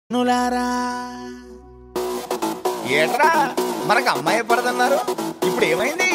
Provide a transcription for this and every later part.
నులారా ఏట్రా మనకు అమ్మాయి పడదన్నారు ఇప్పుడు ఏమైంది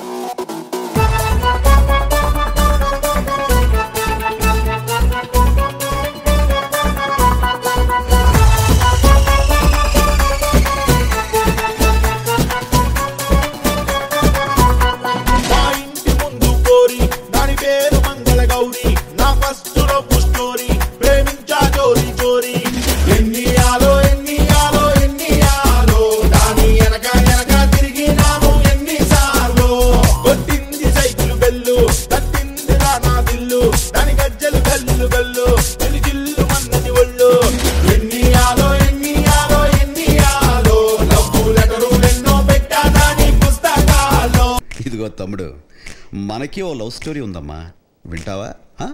మా ఇంటి ముందు కోరి దాని పేరు మంగళ గౌరి నా ఫస్ట్ లవ్ స్టోరీ ప్రేమించా చోరీ చోరీ ఎన్ని ఆలో ఎన్ని ఆలో ఎన్ని ఆలో దాని వెనక వెనక తిరిగినాను ఎన్ని సార్లు కొట్టింది సైకిల్ బెల్లు తట్టింది రా నా దిల్లు దాని గజ్జలు గల్లు గల్లు జిల్లు మన్నది ఒళ్ళు ఎన్ని ఆలో ఎన్ని ఆలో ఎన్ని ఆలో లవ్వు లెటరు ఎన్నో పెట్టా దాని పుస్తకాల్లో ఇదిగో తమ్ముడు మనకి ఓ లవ్ స్టోరీ ఉందమ్మా వింటావా ఆ?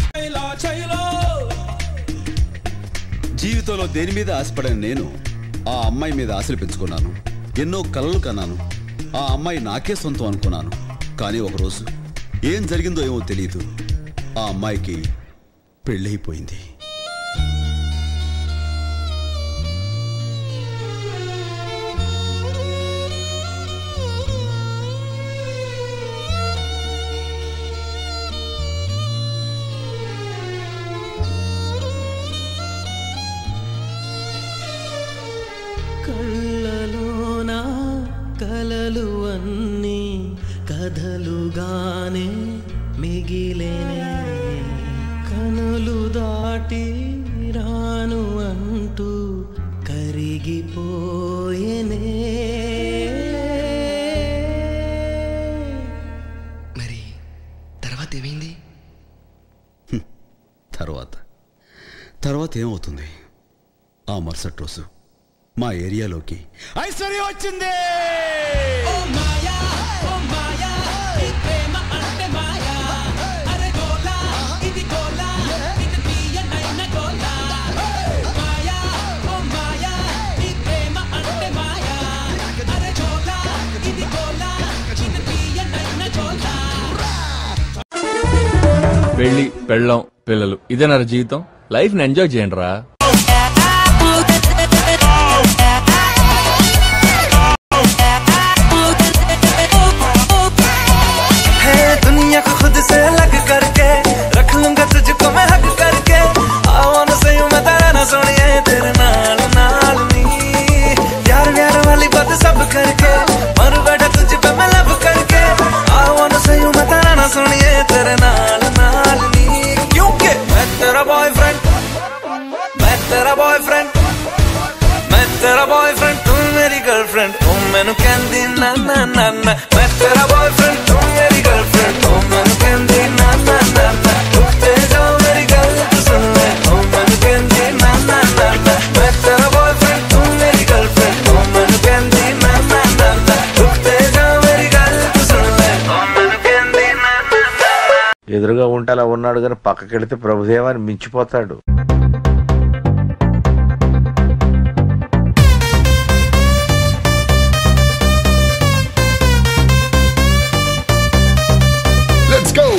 జీవితంలో దేని మీద ఆశపడిన నేను ఆ అమ్మాయి మీద ఆశలు పెంచుకున్నాను ఎన్నో కలలు కన్నాను ఆ అమ్మాయి నాకే సొంతం అనుకున్నాను కానీ ఒకరోజు ఏం జరిగిందో ఏమో తెలియదు ఆ అమ్మాయికి పెళ్ళైపోయింది కళ్ళలోన కలలు అన్నీ కథలుగానే మిగిలేనే కనులు దాటి రాను అంటూ కరిగిపోయేనే మరి తర్వాత ఏమైంది తర్వాత తర్వాత ఏమవుతుంది ఆ మరుసటి రోజు మా ఏరియాలోకి ఐశ్వర్య వచ్చింది పెళ్లి పెళ్ళం పిల్లలు ఇదేనా జీవితం లైఫ్ ని ఎంజాయ్ చేయండి రా है दुनिया को खुद से अलग करके रख लूंगा तुझको मैं हक करके आवान से यूं मैं तेरा ना सुनिए तेरे नाल नाल नी प्यार प्यार वाली बात सब करके मर बैठा तुझ पे मैं लब करके आवान से यूं मैं तेरा ना सुनिए तेरे नाल नाल नी क्योंकि मैं तेरा बॉयफ्रेंड मैं तेरा बॉयफ्रेंड मैं तेरा बॉयफ्रेंड तू मेरी गर्लफ्रेंड तू मैनू कहंदी ना ना ना ना मैं तेरा बॉयफ्रेंड तू मेरी गर्लफ्रेंड तू मैनू कहंदी ना ना ना ना रुकते जाओ मेरी गल तू सुन ले तू मैनू कहंदी ना ना ना ना मैं तेरा बॉयफ्रेंड तू मेरी गर्लफ्रेंड तू मैनू कहंदी ना ना ना ना रुकते जाओ मेरी गल तू सुन ले तू मैनू कहंदी ना ना ना ఎదురుగా ఉంటే అలా ఉన్నాడు కానీ పక్కకెడితే ప్రభుదేవాన్ని మించిపోతాడు లెట్స్ గో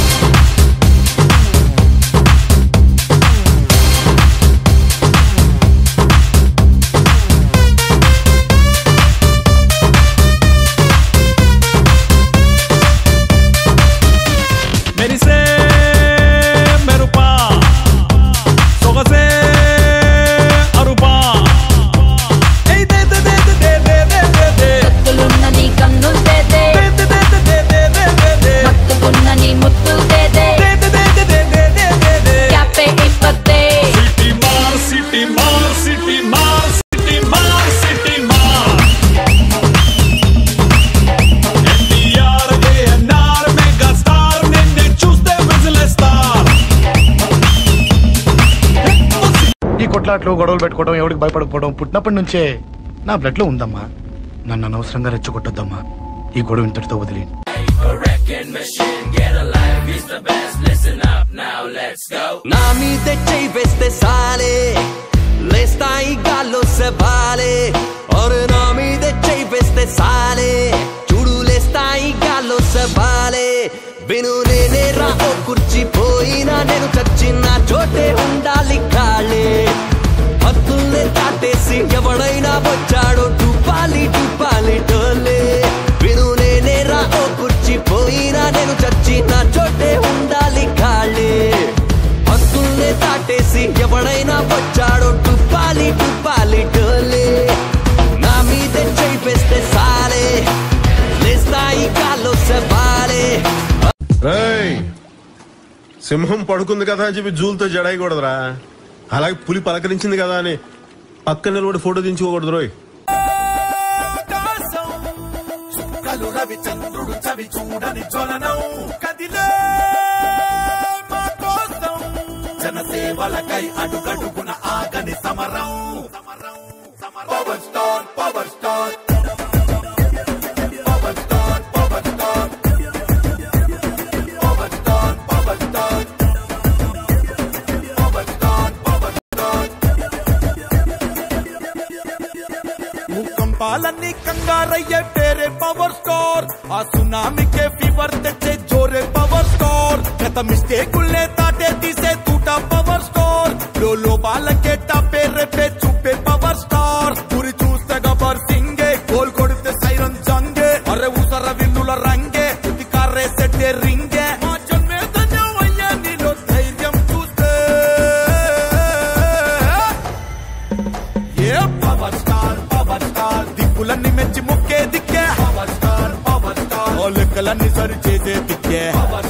మెరిసే మెరుపా సొగసే అరుపా ఏయ్ దే దే దే దే దే దే దే దే కత్తులున్నని కన్నులు తేదే దే దే దే దే దే దే దే దే మత్తుకున్నని ముత్తులు తేదే దే దే దే దే దే దే దే దే క్యాపే ఇప్పతే సిటీ మార్ సిటీ మార్ సిటీ మార్ సిటీ మార్ సిటీ మార్ ఎన్టీఆర్ ఏఎన్ఆర్ మెగా స్టార్ నిన్నే చూస్తే విజిలేస్తారు ఈ కొట్లాట్లు గొడవలు పెట్టుకోవడం ఎవరికి భయపడకపోవడం పుట్టినప్పటి నుంచే నా బ్లడ్ లో ఉందమ్మా నన్ను అనవసరంగా రెచ్చగొట్టొద్దమ్మా ఈ గొడవ ఇంతటితో వదిలి నా మీద చెయ్యి వేస్తే సాలే లేస్తాయి గాల్లో సెబాలే और నా మీద చెయ్యి వేస్తే సాలే చూడు లేస్తాయి గాల్లో సెబాలే విను నేనే రా ఓ కుర్చీ పోయినా నేను చచ్చిన చోటే ఉండాలి కాళ్ళే హద్దుల్ని దాటేసి ఎవడైనా వచ్చాడో టుపాలి టుపాలి టోలే విను నేనే రా ఓ కుర్చీ పోయినా నేను చచ్చి నా చోటే ఉండాలి ఖాళీ హద్దుల్నే దాటేసి ఎవడైనా వచ్చాడో టుపాలి టుపాలి టోలే నా మీదే చేయిస్తే సాలే లేస్తాయి కాల్లో సెవాలే రేయ్ సింహం పడుకుంది కదా అని చెప్పి జూలతో జడాయకూడదురా అలాగే పులి పలకరించింది కదా అని పక్కన నిలబడి ఫోటో దించుకోకూడదు రోయ్ కలు రవి చంద్రుడు చవి చూడని జ్వలనం కదిలే మా కోసం జనసేవలకై అడుగడుగున ఆగని సమరం power star power star power star power star power star power star power star power star భూకంపాలన్నీ కంగారయ్యే పేరే పవర్ స్టార్ ఆ సునామీకే ఫీవర్ తెచ్చే జోరే పవర్ స్టార్ గత మిస్టేకుల్నే తాటే తీసే తూట పవర్ స్టార్ లో లోపాలకే టాపే రేపే చూపే పవర్ స్టార్ గురి చూస్తే గబర్ సింగే గోల్ కొడితే సైరన్ జంగే అరే ఉసర విల్లుల రంగే ఉతికారే సెట్టే రింగే మా జన్మే ధన్యమయ్యే నీలో ధైర్యం చూస్తే ఏ పవర్ స్టార్ పవర్ స్టార్ దిక్కులన్నీ మెచ్చి ముక్కే దిక్కే పవర్ స్టార్ పవర్ స్టార్ ఓ లెక్కలన్నీ సరి చేసే దిక్కే పవర్